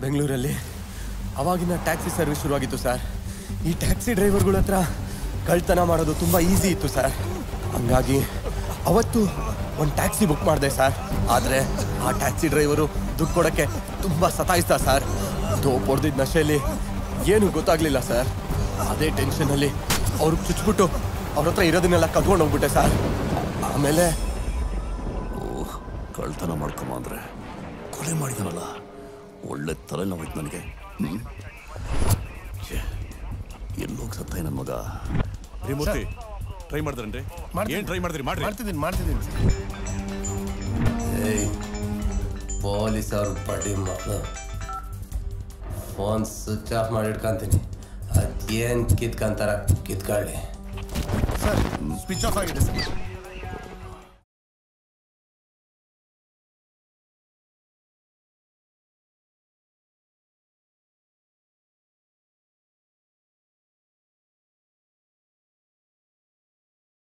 ಬೆಂಗಳೂರಲ್ಲಿ ಅವಾಗಿನ taxi service ಶುರುವಾಗಿತ್ತು ಸರ್ ಈ ಟ್ಯಾಕ್ಸಿ ಡ್ರೈವರ್ಗಳ ಹತ್ರ ಕಳ್ತನ ಮಾಡೋದು ತುಂಬ ಈಸಿ ಇತ್ತು ಸರ್ ಹಂಗಾಗಿ ಅವತ್ತು ಒಂದು ಟ್ಯಾಕ್ಸಿ ಬುಕ್ ಮಾಡಿದೆ ಸರ್ ಆದರೆ ಆ ಟ್ಯಾಕ್ಸಿ ಡ್ರೈವರು ದುಡ್ಡು ಕೊಡೋಕ್ಕೆ ತುಂಬ ಸತಾಯಿಸ್ದ ಸರ್ ತೋಪ್ ಹೊಡೆದಿದ್ದ ನಶೆಯಲ್ಲಿ ಏನೂ ಗೊತ್ತಾಗ್ಲಿಲ್ಲ ಸರ್ ಅದೇ ಟೆನ್ಷನಲ್ಲಿ ಅವ್ರಿಗೆ ಚುಚ್ಬಿಟ್ಟು ಅವ್ರ ಹತ್ರ ಇರೋದನ್ನೆಲ್ಲ ಕದ್ಕೊಂಡು ಹೋಗ್ಬಿಟ್ಟೆ ಸರ್ ಆಮೇಲೆ ಓಹ್ ಕಳ್ತನ ಮಾಡ್ಕೊಂಬ ಅಂದ್ರೆ ಕೊಲೆ ಮಾಡಿದನಲ್ಲ ಒಳ್ಳೆ ತಲೆನೋವಾಯ್ತು ನನಗೆ ಹ್ಮ್ ಛೆ, ಎಲ್ಲೋಗ್ ಸತ್ತ ನನ್ನ ಮಗ ತ್ರಿಮೂರ್ತಿ ಟ್ರೈ ಮಾಡಿದ್ರನ್ರಿ ಏನ್ ಟ್ರೈ ಮಾಡಿದ್ರಿ ಮಾಡ್ರಿ ಮಾಡ್ತಿದ್ದೀನಿ ಮಾಡ್ತಿದ್ದೀನಿ ಏಯ್ ಪೊಲೀಸ್ ಅವ್ರ ಬಡಿ ಮಕ್ಕಳು ಫೋನ್ ಸ್ವಿಚ್ ಆಫ್ ಮಾಡಿ ಇಟ್ಕೊಂತೀನಿ ಅದೇನು ಕಿತ್ಕೊಂತಾರ ಕಿತ್ಕೊಳ್ಳಿ ಸರ್ ಸ್ವಿಚ್ ಆಫ್ ಆಗಿದೆ ಸರ್